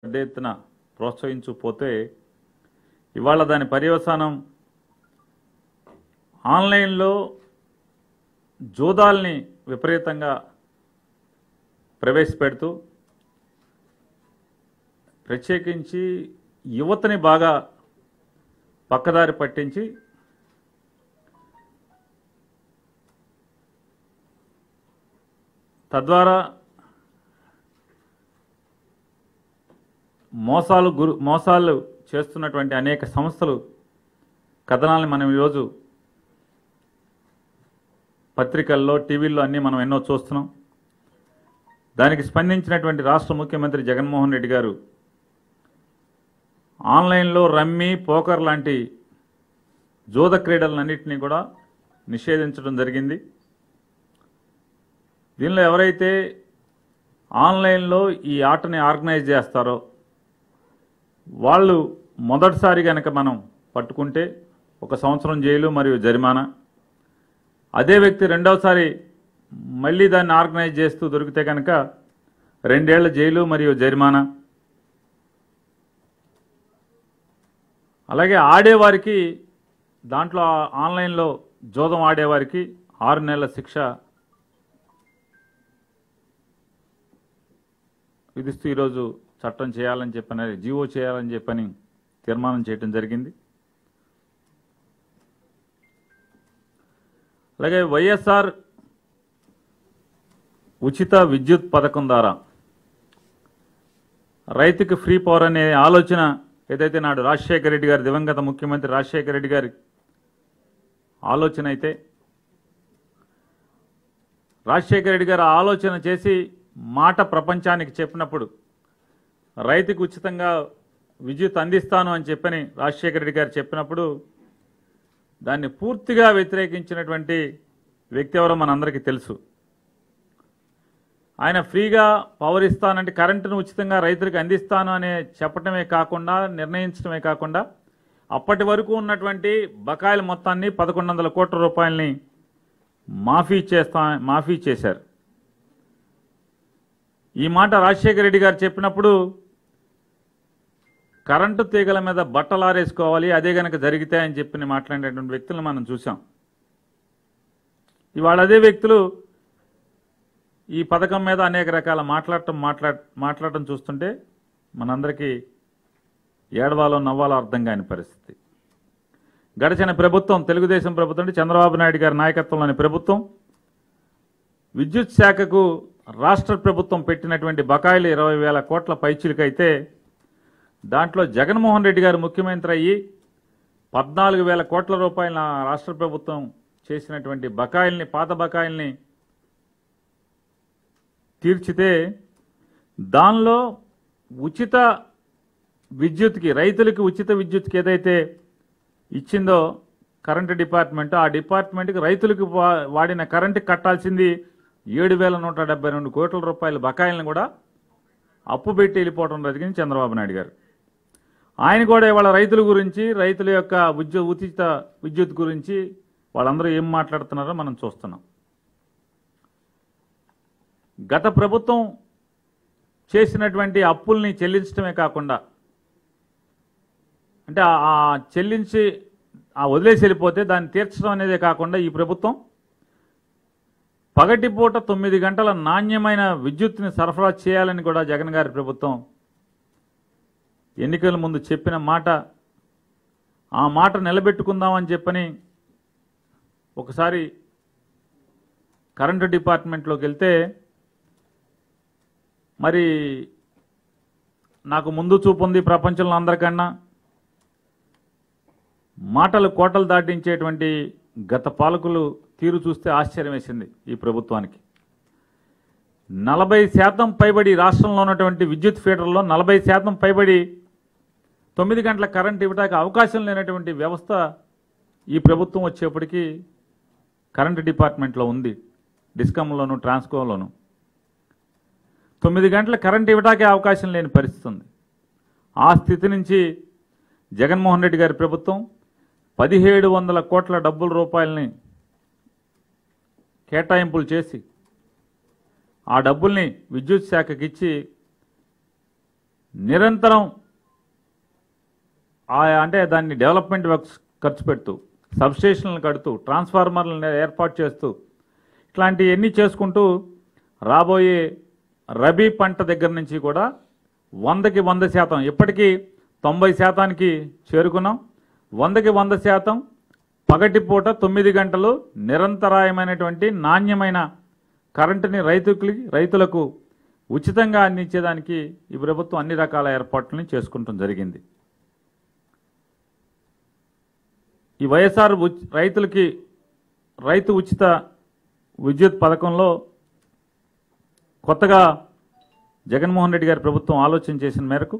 పెద్ద ఎత్తున ప్రోత్సహించకపోతే ఇవాళ దాని పర్యవసానం ఆన్లైన్లో జూదాల్ని విపరీతంగా ప్రవేశపెడుతూ ప్రత్యేకించి యువతని బాగా పక్కదారి పట్టించి తద్వారా మోసాలు గురు మోసాలు చేస్తున్నటువంటి అనేక సంస్థలు కథనాలను మనం ఈరోజు పత్రికల్లో టీవీల్లో అన్నీ మనం ఎన్నో చూస్తున్నాం దానికి స్పందించినటువంటి రాష్ట్ర ముఖ్యమంత్రి జగన్మోహన్ రెడ్డి గారు ఆన్లైన్లో రమ్మీ పోకర్ లాంటి జూద క్రీడలన్నింటినీ కూడా నిషేధించడం జరిగింది దీనిలో ఎవరైతే ఆన్లైన్లో ఈ ఆటని ఆర్గనైజ్ చేస్తారో వాళ్ళు మొదటిసారి కనుక మనం పట్టుకుంటే ఒక సంవత్సరం జైలు మరియు జరిమానా అదే వ్యక్తి రెండవసారి మళ్ళీ దాన్ని ఆర్గనైజ్ చేస్తూ దొరికితే కనుక రెండేళ్ల జైలు మరియు జరిమానా అలాగే ఆడేవారికి దాంట్లో ఆన్లైన్లో జోదం ఆడేవారికి ఆరు నెలల శిక్ష విధిస్తూ ఈరోజు చట్టం చేయాలని చెప్పని జీవో చేయాలని చెప్పని తీర్మానం చేయడం జరిగింది అలాగే వైఎస్ఆర్ ఉచిత విద్యుత్ పథకం ద్వారా రైతుకి ఫ్రీ పవర్ అనే ఆలోచన ఏదైతే నాడు రాజశేఖర రెడ్డి గారి దివంగత ముఖ్యమంత్రి రాజశేఖర రెడ్డి గారి ఆలోచన అయితే రాజశేఖర రెడ్డి గారు ఆ ఆలోచన చేసి మాట ప్రపంచానికి చెప్పినప్పుడు రైతుకు ఉచితంగా విద్యుత్ అందిస్తాను అని చెప్పని రాజశేఖర రెడ్డి గారు చెప్పినప్పుడు దాన్ని పూర్తిగా వ్యతిరేకించినటువంటి వ్యక్తి ఎవరో మనందరికీ తెలుసు ఆయన ఫ్రీగా పవర్ ఇస్తానంటే కరెంటును ఉచితంగా రైతులకు అందిస్తాను అనే చెప్పటమే కాకుండా నిర్ణయించడమే కాకుండా అప్పటి వరకు ఉన్నటువంటి బకాయిల మొత్తాన్ని పదకొండు వందల కోట్ల రూపాయలని మాఫీ చేస్తా మాఫీ చేశారు ఈ మాట రాజశేఖర రెడ్డి గారు చెప్పినప్పుడు కరెంటు తీగల మీద బట్టలు ఆరేసుకోవాలి అదే గనక జరిగితే అని చెప్పి మాట్లాడేటువంటి వ్యక్తులను మనం చూసాం ఇవాళ అదే వ్యక్తులు ఈ పథకం మీద అనేక రకాల మాట్లాడటం మాట్లా మాట్లాడటం చూస్తుంటే మనందరికీ ఏడవాలో నవ్వాలో అర్థం కాని పరిస్థితి గడిచిన ప్రభుత్వం తెలుగుదేశం ప్రభుత్వం అంటే చంద్రబాబు నాయుడు గారి నాయకత్వంలోని ప్రభుత్వం విద్యుత్ శాఖకు రాష్ట్ర ప్రభుత్వం పెట్టినటువంటి బకాయిలు ఇరవై వేల కోట్ల పైచిలకైతే దాంట్లో జగన్మోహన్ రెడ్డి గారు ముఖ్యమంత్రి అయ్యి పద్నాలుగు వేల కోట్ల రూపాయల రాష్ట్ర ప్రభుత్వం చేసినటువంటి బకాయిల్ని పాత బకాయిల్ని తీర్చితే దానిలో ఉచిత విద్యుత్కి రైతులకి ఉచిత విద్యుత్కి ఏదైతే ఇచ్చిందో కరెంటు డిపార్ట్మెంట్ ఆ డిపార్ట్మెంట్కి రైతులకు వా- వాడిన కరెంటుకి కట్టాల్సింది ఏడు వేల నూట డెబ్బై రెండు కోట్ల రూపాయల బకాయిలను కూడా అప్పు పెట్టి వెళ్ళిపోవడం జరిగింది చంద్రబాబు నాయుడు గారు ఆయన కూడా ఇవాళ రైతుల గురించి రైతుల యొక్క ఉద్యో ఉచిత విద్యుత్ గురించి వాళ్ళందరూ ఏం మాట్లాడుతున్నారో మనం చూస్తున్నాం గత ప్రభుత్వం చేసినటువంటి అప్పుల్ని చెల్లించడమే కాకుండా అంటే ఆ- ఆ చెల్లించి ఆ వదిలేసి వెళ్ళిపోతే దాన్ని తీర్చడం అనేదే కాకుండా ఈ ప్రభుత్వం పగటిపూట తొమ్మిది గంటల నాణ్యమైన విద్యుత్తుని సరఫరా చేయాలని కూడా జగన్ గారి ప్రభుత్వం ఎన్నికల ముందు చెప్పిన మాట ఆ మాట నిలబెట్టుకుందామని చెప్పని ఒకసారి కరెంటు డిపార్ట్మెంట్లోకి వెళ్తే మరి నాకు ముందు చూపు ఉంది ప్రపంచంలో అందరికన్నా మాటలు కోటలు దాటించేటువంటి గత పాలకులు తీరు చూస్తే ఆశ్చర్యం వేసింది ఈ ప్రభుత్వానికి నలభై శాతం పైబడి రాష్ట్రంలో ఉన్నటువంటి విద్యుత్ ఫీడర్లో నలభై శాతం పైబడి తొమ్మిది గంటల కరెంట్ ఇవ్వడానికి అవకాశం లేనటువంటి వ్యవస్థ ఈ ప్రభుత్వం వచ్చేప్పటికి కరెంట్ డిపార్ట్మెంట్లో ఉంది డిస్కంలోను ట్రాన్స్కోలోను తొమ్మిది గంటల కరెంట్ ఇవ్వడానికే అవకాశం లేని పరిస్థితి ఉంది ఆ స్థితి నుంచి జగన్మోహన్ రెడ్డి గారి ప్రభుత్వం పదిహేడు వందల కోట్ల డబ్బుల రూపాయలని కేటాయింపులు చేసి ఆ డబ్బుల్ని విద్యుత్ శాఖకి ఇచ్చి నిరంతరం ఆయా అంటే దాన్ని డెవలప్మెంట్ వర్క్స్ ఖర్చు పెడుతూ సబ్స్టేషన్లు కడుతూ ట్రాన్స్ఫార్మర్లను ఏర్పాటు చేస్తూ ఇట్లాంటివన్నీ చేసుకుంటూ రాబోయే రబీ పంట దగ్గర నుంచి కూడా వందకి వంద శాతం ఇప్పటికీ తొంభై శాతానికి చేరుకున్నాం వందకి వంద శాతం పగటిపూట తొమ్మిది గంటలు నిరంతరాయమైనటువంటి నాణ్యమైన కరెంటుని రైతుకి రైతులకు ఉచితంగా అందించేదానికి ఈ ప్రభుత్వం అన్ని రకాల ఏర్పాట్లని చేసుకుంటం జరిగింది ఈ వైఎస్ఆర్ ఉచ్- రైతులకి రైతు ఉచిత విద్యుత్ పథకంలో కొత్తగా జగన్మోహన్ రెడ్డి గారి ప్రభుత్వం ఆలోచన చేసిన మేరకు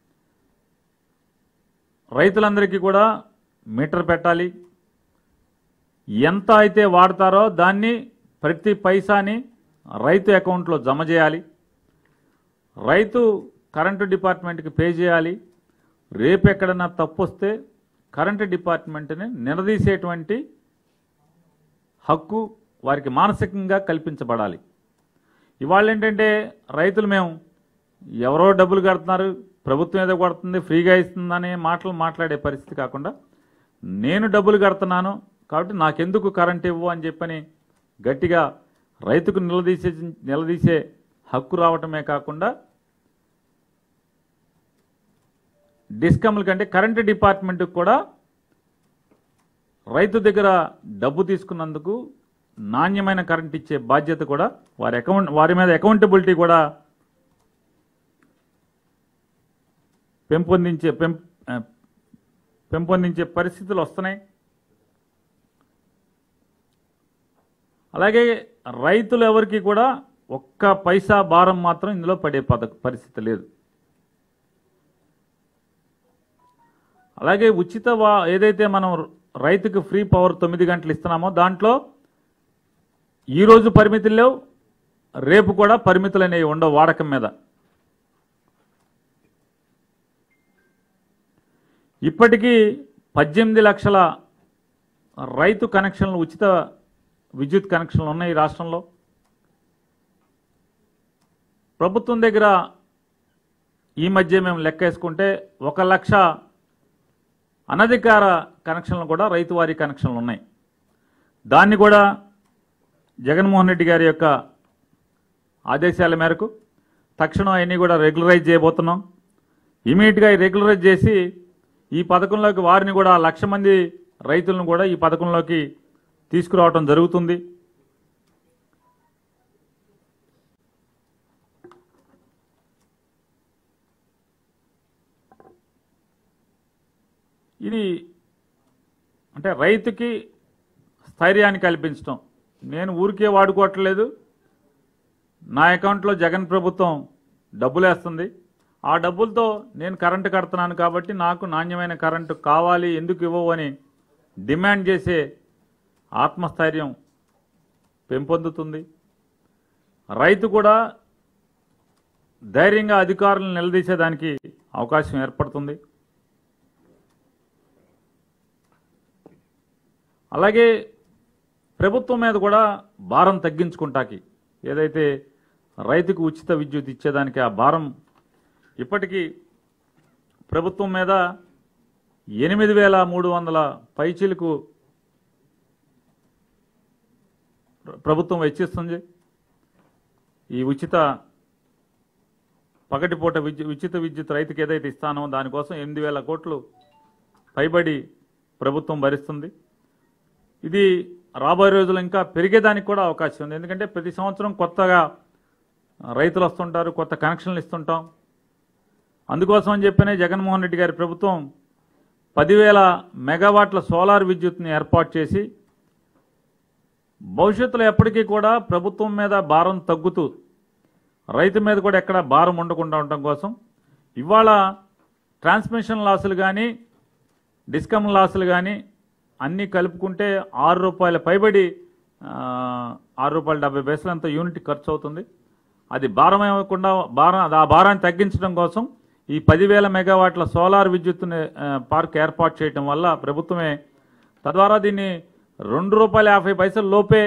రైతులందరికీ కూడా మీటర్ పెట్టాలి ఎంత అయితే వాడతారో దాన్ని ప్రతి పైసాని రైతు అకౌంట్లో జమ చేయాలి రైతు కరెంటు డిపార్ట్మెంట్కి పే చేయాలి రేపు ఎక్కడన్నా తప్పు వస్తే కరెంటు డిపార్ట్మెంట్ని నిలదీసేటువంటి హక్కు వారికి మానసికంగా కల్పించబడాలి ఇవాళ ఏంటంటే రైతులు మేము ఎవరో డబ్బులు కడుతున్నారు ప్రభుత్వం ఏదో కొడుతుంది ఫ్రీగా ఇస్తుందనే మాటలు మాట్లాడే పరిస్థితి కాకుండా నేను డబ్బులు కడుతున్నాను కాబట్టి నాకెందుకు కరెంట్ ఇవ్వు అని చెప్పని గట్టిగా రైతుకు నిలదీసే నిలదీసే హక్కు రావటమే కాకుండా డిస్కమ్ల కంటే కరెంటు డిపార్ట్మెంట్కి కూడా రైతు దగ్గర డబ్బు తీసుకున్నందుకు నాణ్యమైన కరెంట్ ఇచ్చే బాధ్యత కూడా వారి అకౌంట్ వారి మీద అకౌంటబిలిటీ కూడా పెంపొందించే పెం ఆ, పెంపొందించే పరిస్థితులు వస్తున్నాయి అలాగే రైతులు ఎవరికి కూడా ఒక్క పైసా భారం మాత్రం ఇందులో పడే పద పరిస్థితి లేదు అలాగే ఉచిత వా ఏదైతే మనం రైతుకు ఫ్రీ పవర్ తొమ్మిది గంటలు ఇస్తున్నామో దాంట్లో ఈరోజు పరిమితులు లేవు రేపు కూడా పరిమితులు అనేవి ఉండవు వాడకం మీద ఇప్పటికీ పద్దెనిమిది లక్షల రైతు కనెక్షన్లు ఉచిత విద్యుత్ కనెక్షన్లు ఉన్నాయి ఈ రాష్ట్రంలో ప్రభుత్వం దగ్గర ఈ మధ్య మేము లెక్కేసుకుంటే ఒక లక్ష అనధికార కనెక్షన్లు కూడా రైతువారీ కనెక్షన్లు ఉన్నాయి దాన్ని కూడా జగన్మోహన్ రెడ్డి గారి యొక్క ఆదేశాల మేరకు తక్షణం అవన్నీ కూడా రెగ్యులరైజ్ చేయబోతున్నాం ఇమీడియట్గా రెగ్యులరైజ్ చేసి ఈ పథకంలోకి వారిని కూడా లక్ష మంది రైతులను కూడా ఈ పథకంలోకి తీసుకురావటం జరుగుతుంది ఇది అంటే రైతుకి స్థైర్యాన్ని కల్పించడం నేను ఊరికే వాడుకోవట్లేదు నా అకౌంట్లో జగన్ ప్రభుత్వం డబ్బులు వేస్తుంది ఆ డబ్బులతో నేను కరెంటు కడుతున్నాను కాబట్టి నాకు నాణ్యమైన కరెంటు కావాలి ఎందుకు ఇవ్వవు అని డిమాండ్ చేసే ఆత్మస్థైర్యం పెంపొందుతుంది రైతు కూడా ధైర్యంగా అధికారులను నిలదీసేదానికి అవకాశం ఏర్పడుతుంది అలాగే ప్రభుత్వం మీద కూడా భారం తగ్గించుకుంటాకి ఏదైతే రైతుకు ఉచిత విద్యుత్ ఇచ్చేదానికి ఆ భారం ఇప్పటికీ ప్రభుత్వం మీద ఎనిమిది వేల మూడు వందల పైచీలకు ప్ర- ప్రభుత్వం వెచ్చిస్తుంది ఈ ఉచిత పగటిపూట విద్యు ఉచిత విద్యుత్ రైతుకి ఏదైతే ఇస్తానో దానికోసం ఎనిమిది వేల కోట్లు పైబడి ప్రభుత్వం భరిస్తుంది ఇది రాబోయే రోజులు ఇంకా పెరిగేదానికి కూడా అవకాశం ఉంది ఎందుకంటే ప్రతి సంవత్సరం కొత్తగా రైతులు వస్తుంటారు కొత్త కనెక్షన్లు ఇస్తుంటాం అందుకోసం అని చెప్పినే జగన్మోహన్ రెడ్డి గారి ప్రభుత్వం పదివేల మెగావాట్ల సోలార్ విద్యుత్ని ఏర్పాటు చేసి భవిష్యత్తులో ఎప్పటికీ కూడా ప్రభుత్వం మీద భారం తగ్గుతూ రైతు మీద కూడా ఎక్కడ భారం ఉండకుండా ఉండటం కోసం ఇవాళ ట్రాన్స్మిషన్ లాసులు కానీ డిస్కమ్ లాసులు కానీ అన్నీ కలుపుకుంటే ఆరు రూపాయల పైబడి ఆ, ఆరు రూపాయల డెబ్బై పైసలు అంత యూనిట్ ఖర్చు అవుతుంది అది భారం ఇవ్వకుండా భారం ఆ భారాన్ని తగ్గించడం కోసం ఈ పదివేల మెగావాట్ల సోలార్ విద్యుత్తుని ఆ, పార్క్ ఏర్పాటు చేయటం వల్ల ప్రభుత్వమే తద్వారా దీన్ని రెండు రూపాయల యాభై పైసల లోపే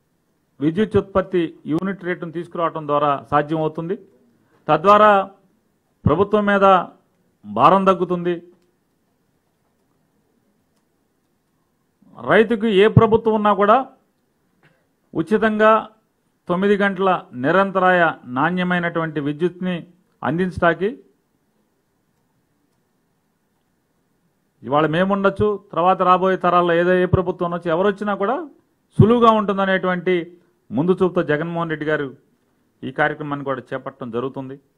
విద్యుత్ ఉత్పత్తి యూనిట్ రేటును తీసుకురావడం ద్వారా సాధ్యమవుతుంది తద్వారా ప్రభుత్వం మీద భారం తగ్గుతుంది రైతుకు ఏ ప్రభుత్వం ఉన్నా కూడా ఉచితంగా తొమ్మిది గంటల నిరంతరాయ నాణ్యమైనటువంటి విద్యుత్ని అందించడానికి ఇవాళ మేముండొచ్చు తర్వాత రాబోయే తరాల్లో ఏదో ఏ ప్రభుత్వం ఉండొచ్చు ఎవరు వచ్చినా కూడా సులువుగా ఉంటుందనేటువంటి ముందు చూపుతో జగన్మోహన్ రెడ్డి గారు ఈ కార్యక్రమాన్ని కూడా చేపట్టడం జరుగుతుంది